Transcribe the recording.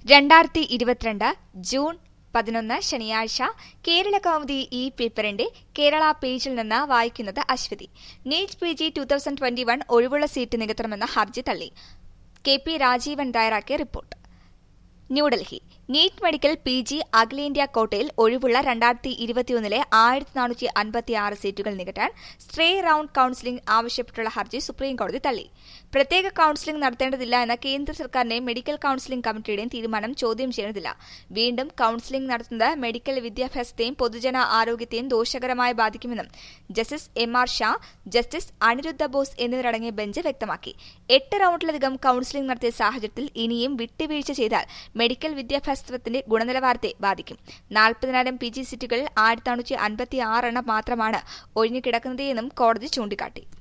രണ്ടായിരത്തി ഇരുപത്തിരണ്ട് ജൂൺ പതിനൊന്ന് ശനിയാഴ്ച കേരള കൗമുദി ഈ പേപ്പറിന്റെ കേരള പേജിൽ നിന്ന് വായിക്കുന്നത് Aswathi NEET P G two thousand twenty one ഒഴിവുള്ള സീറ്റ് നികത്തണമെന്ന ഹർജി തള്ളി കെ പി രാജീവൻ തയ്യാറാക്കിയ report New Delhi NEET medical P G അഖിലേന്ത്യാ കോട്ടയിൽ ഒഴിവുള്ള രണ്ടായിരത്തി ഇരുപത്തിയൊന്നിലെ ആയിരത്തി നാനൂറ്റി അൻപത്തി ആറ് സീറ്റുകൾ നികത്താൻ സ്ട്രേ റൌണ്ട് കൌൺസിലിംഗ് ആവശ്യപ്പെട്ടുള്ള ഹർജി സുപ്രീംകോടതി തള്ളി പ്രത്യേക കൌൺസിലിംഗ് നടത്തേണ്ടതില്ല എന്ന കേന്ദ്ര സർക്കാരിന്റെയും മെഡിക്കൽ കൌൺസിലിംഗ് കമ്മിറ്റിയുടെയും തീരുമാനം ചോദ്യം ചെയ്യുന്നതില്ല വീണ്ടും കൌൺസിലിംഗ് നടത്തുന്നത് മെഡിക്കൽ വിദ്യാഭ്യാസത്തെയും പൊതുജന ആരോഗ്യത്തെയും ദോഷകരമായി ബാധിക്കുമെന്നും justice M R Shah justice Aniruddha Bose എന്നിവരടങ്ങിയ ബെഞ്ച് വ്യക്തമാക്കി എട്ട് റൌണ്ടിലധികം കൌൺസിലിംഗ് നടത്തിയ സാഹചര്യത്തിൽ ഇനിയും വിട്ടുവീഴ്ച ചെയ്താൽ മെഡിക്കൽ വിദ്യാഭ്യാസത്തിന്റെ ഗുണനിലവാരത്തെ ബാധിക്കും നാൽപ്പതിനായിരം പി ജി സീറ്റുകളിൽ ആയിരത്തി നാനൂറ്റി അൻപത്തി ആറ് എണ്ണം മാത്രമാണ് ഒഴിഞ്ഞുകിടക്കുന്നതെന്നും കോടതി ചൂണ്ടിക്കാട്ടി